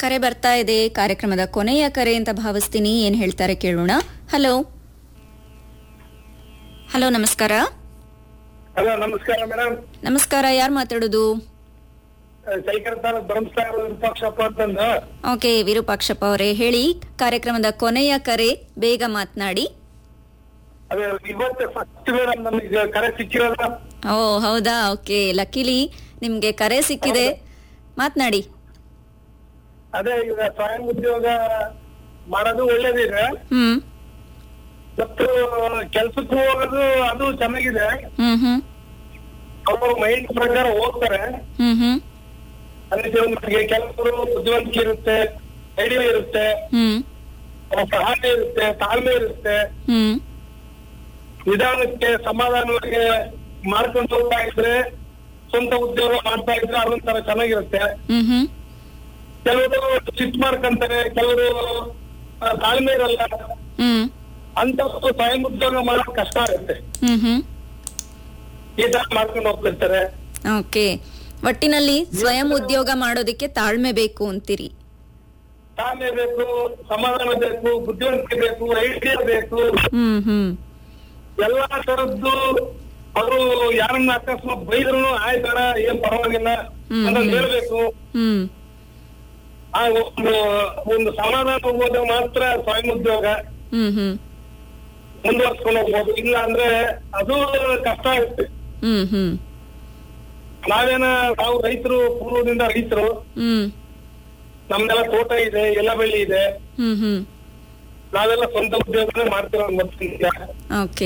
ಕರೆ ಬರ್ತಾ ಇದೆ ಕಾರ್ಯಕ್ರಮದ ಕೊನೆಯ ಕರೆ ಅಂತ ಭಾವಿಸ್ತೀನಿ ಏನ್ ಹೇಳ್ತಾರೆ ಕೇಳೋಣ ಹಲೋ ಹಲೋ ನಮಸ್ಕಾರ ಹಲೋ ನಮಸ್ಕಾರ ಮೇಡಮ್ ನಮಸ್ಕಾರ ಯಾರು ಮಾತಾಡೋದು ಶೈಕರ್ ಸರ್ ಧರ್ಮಸ್ಥಳ ವಿರೂಪಾಕ್ಷಪ್ಪ ಅಂತಂದು ಓಕೆ ವಿರೂಪಾಕ್ಷಪ್ಪ ಅವರೇ ಹೇಳಿ ಕಾರ್ಯಕ್ರಮದ ಕೊನೆಯ ಕರೆ ಬೇಗ ಮಾತನಾಡಿ ಅದೇ ಇವತ್ತು ಫಸ್ಟ್ ಮೇಡಮ್ ನಮಗೆ ಕರೆ ಸಿಕ್ಕಿರಲ್ಲ ಓ ಹೌದಾ ಓಕೆ ಲಕ್ಕಿಲಿ ನಿಮ್ಗೆ ಕರೆ ಸಿಕ್ಕಿದೆ ಮಾತನಾಡಿ ಅದೇ ಈಗ ಸ್ವಯಂ ಉದ್ಯೋಗ ಮಾಡೋದು ಒಳ್ಳೇದಿದೆ ಹ್ಮ್ ಮತ್ತು ಕೆಲ್ಸಕ್ಕೆ ಹೋಗೋದು ಅದು ಚೆನ್ನಾಗಿದೆ ಹ್ಮ್ ಹ್ಮ್ ಅವರು ಮೈಂಡ್ ಪ್ರಕಾರ ಹೋಗ್ತಾರೆ ಹ್ಮ್ ಹ್ಮ್ ಅದಕ್ಕೆ ನಮಗೆ ಕೆಲವರು ಬುದ್ಧಿವಂತಿಕೆ ಇರುತ್ತೆ ಧೈರ್ಯ ಇರುತ್ತೆ ಹ್ಮ್ ಸಹನೆ ಇರುತ್ತೆ ತಾಳ್ಮೆ ಇರುತ್ತೆ ಹ್ಮ್ ನಿಧಾನಕ್ಕೆ ಸಮಾಧಾನವಾಗಿ ಮಾಡ್ಕೊಂಡು ಹೋಗ್ತಾ ಇದ್ರೆ ಸ್ವಂತ ಉದ್ಯೋಗ ಮಾಡ್ತಾ ಇದ್ರೆ ಅದೊಂಥರ ಚೆನ್ನಾಗಿರುತ್ತೆ ಹ್ಮ್ ಹ್ಮ್ ಕೆಲವರು ಸಿಟ್ ಮಾಡ್ಕೊಂತಾರೆ ಕೆಲವರು ಆ, ತಾಳ್ಮೆ ಇರಲ್ಲ ಹ್ಮ್ ಅಂತವ್ರು ಸ್ವಯಂ ಉದ್ಯೋಗ ಮಾಡೋದು ಕಷ್ಟ ಆಗುತ್ತೆ ಹ್ಮ್ ಹ್ಮ್ ಈ ತರ ಮಾಡ್ಕೊಂಡು ಹೋಗ್ತಿರ್ತಾರೆ ಓಕೆ ಒಟ್ಟಿನಲ್ಲಿ ಸ್ವಯಂ ಉದ್ಯೋಗ ಮಾಡೋದಕ್ಕೆ ತಾಳ್ಮೆ ಬೇಕು ಅಂತೀರಿ ತಾಳ್ಮೆ ಬೇಕು ಸಮಾಧಾನ ಬೇಕು ಬುದ್ಧಿವಂತಿಕೆ ಬೇಕು ಐಡಿಯಾ ಬೇಕು ಹ್ಮ್ ಹ್ಮ್ ಎಲ್ಲಾ ತರದ್ದು ಅವರು ಯಾರನ್ನ ಅಕಸ್ಮಾತ್ ಬೈದ್ರು ಆಯ್ತಾರ ಏನ್ ಪರವಾಗಿಲ್ಲ ಹ್ಮ್, ಅಂತ ಹ್ಮ್. ಹೇಳ್ಬೇಕು ಹ್ಮ್ ಆ ಒಂದು ಒಂದು ಸಮಾಧಾನ ಹೋಗೋದು ಮಾತ್ರ ಸ್ವಯಂ ಉದ್ಯೋಗ ಹ್ಮ್ ಹ್ಮ್ ಮುಂದುವರ್ಸ್ಕೊಂಡು ಹೋಗ್ಬೋದು ಇಲ್ಲ ಅಂದ್ರೆ ಅದು ಕಷ್ಟ ಆಗುತ್ತೆ ಹ್ಮ್ ಹ್ಮ್ ನಾವೇನ ನಾವು ರೈತರು ಪೂರ್ವದಿಂದ ರೈತರು ಹ್ಮ್ ನಮ್ದೆಲ್ಲ ತೋಟ ಇದೆ ಎಲ್ಲ ಬೆಳೆ ಇದೆ ಹ್ಮ್ ಹ್ಮ್ ನಾವೆಲ್ಲ ಸ್ವಂತ ಉದ್ಯೋಗ ಮಾಡ್ತಿರೋ ಮೊದಲಿಂದ ಓಕೆ